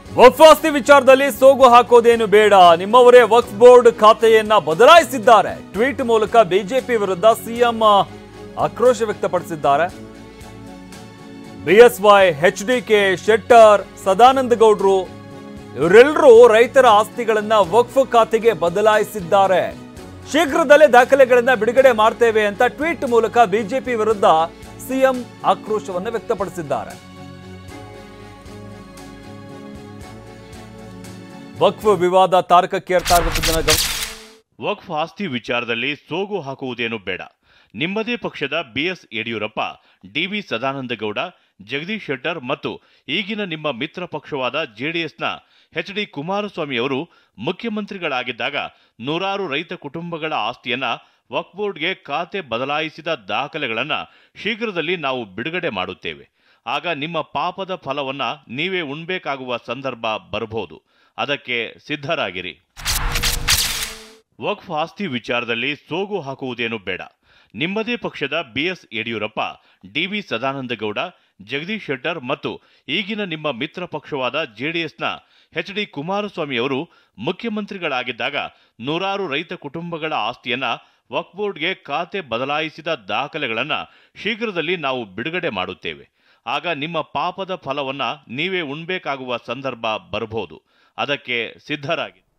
ವಕ್ಫ್ ಆಸ್ತಿ ವಿಚಾರದಲ್ಲಿ ಸೋಗು ಹಾಕೋದೇನು ಬೇಡ ನಿಮ್ಮವರೇ ವಕ್ಫ್ ಬೋರ್ಡ್ ಖಾತೆಯನ್ನ ಬದಲಾಯಿಸಿದ್ದಾರೆ ಟ್ವೀಟ್ ಮೂಲಕ ಬಿಜೆಪಿ ವಿರುದ್ಧ ಸಿಎಂ ಆಕ್ರೋಶ ವ್ಯಕ್ತಪಡಿಸಿದ್ದಾರೆ ಬಿಎಸ್ವೈ ಎಚ್ಡಿಕೆ ಶೆಟ್ಟರ್ ಸದಾನಂದ ಗೌಡ್ರು ಇವರೆಲ್ಲರೂ ರೈತರ ಆಸ್ತಿಗಳನ್ನ ವಕ್ಫ್ ಖಾತೆಗೆ ಬದಲಾಯಿಸಿದ್ದಾರೆ ಶೀಘ್ರದಲ್ಲೇ ದಾಖಲೆಗಳನ್ನ ಬಿಡುಗಡೆ ಮಾಡ್ತೇವೆ ಅಂತ ಟ್ವೀಟ್ ಮೂಲಕ ಬಿಜೆಪಿ ವಿರುದ್ಧ ಸಿಎಂ ಆಕ್ರೋಶವನ್ನು ವ್ಯಕ್ತಪಡಿಸಿದ್ದಾರೆ ವಕ್ಫ್ ವಿವಾದ ತಾರಕಕ್ಕೇರ್ತಾ ಇರುವುದನ್ನ ಗಮ- ವಕ್ಫ್ ಆಸ್ತಿ ವಿಚಾರದಲ್ಲಿ ಸೋಗು ಹಾಕುವುದೇನು ಬೇಡ ನಿಮ್ಮದೇ ಪಕ್ಷದ ಬಿಎಸ್ ಯಡಿಯೂರಪ್ಪ ಡಿವಿ ಸದಾನಂದಗೌಡ ಜಗದೀಶ್ ಶೆಟ್ಟರ್ ಮತ್ತು ಈಗಿನ ನಿಮ್ಮ ಮಿತ್ರ ಪಕ್ಷವಾದ ಜೆಡಿಎಸ್ನ ಎಚ್ ಡಿ ಕುಮಾರಸ್ವಾಮಿ ಅವರು ಮುಖ್ಯಮಂತ್ರಿಗಳಾಗಿದ್ದಾಗ ನೂರಾರು ರೈತ ಕುಟುಂಬಗಳ ಆಸ್ತಿಯನ್ನ ವಕ್ಫ್ ಬೋರ್ಡ್ಗೆ ಖಾತೆ ಬದಲಾಯಿಸಿದ ದಾಖಲೆಗಳನ್ನ ಶೀಘ್ರದಲ್ಲಿ ನಾವು ಬಿಡುಗಡೆ ಮಾಡುತ್ತೇವೆ ಆಗ ನಿಮ್ಮ ಪಾಪದ ಫಲವನ್ನ ನೀವೇ ಉಣ್ಬೇಕಾಗುವ ಸಂದರ್ಭ ಬರಬಹುದು ಅದಕ್ಕೆ ಸಿದ್ಧರಾಗಿರಿ ವಕ್ಫ್ ಆಸ್ತಿ ವಿಚಾರದಲ್ಲಿ ಸೋಗು ಹಾಕುವುದೇನು ಬೇಡ ನಿಮ್ಮದೇ ಪಕ್ಷದ ಬಿಎಸ್ ಯಡಿಯೂರಪ್ಪ ಡಿವಿ ಸದಾನಂದಗೌಡ ಜಗದೀಶ್ ಶೆಟ್ಟರ್ ಮತ್ತು ಈಗಿನ ನಿಮ್ಮ ಮಿತ್ರ ಪಕ್ಷವಾದ ಜೆಡಿಎಸ್ನ ಎಚ್ ಡಿ ಕುಮಾರಸ್ವಾಮಿ ಅವರು ಮುಖ್ಯಮಂತ್ರಿಗಳಾಗಿದ್ದಾಗ ನೂರಾರು ರೈತ ಕುಟುಂಬಗಳ ಆಸ್ತಿಯನ್ನ ವಕ್ಫ್ ಬೋರ್ಡ್ಗೆ ಖಾತೆ ಬದಲಾಯಿಸಿದ ದಾಖಲೆಗಳನ್ನ ಶೀಘ್ರದಲ್ಲಿ ನಾವು ಬಿಡುಗಡೆ ಮಾಡುತ್ತೇವೆ ಆಗ ನಿಮ್ಮ ಪಾಪದ ಫಲವನ್ನ ನೀವೇ ಉಣ್ಬೇಕಾಗುವ ಸಂದರ್ಭ ಬರಬಹುದು ಅದಕ್ಕೆ ಸಿದ್ಧರಾಗಿ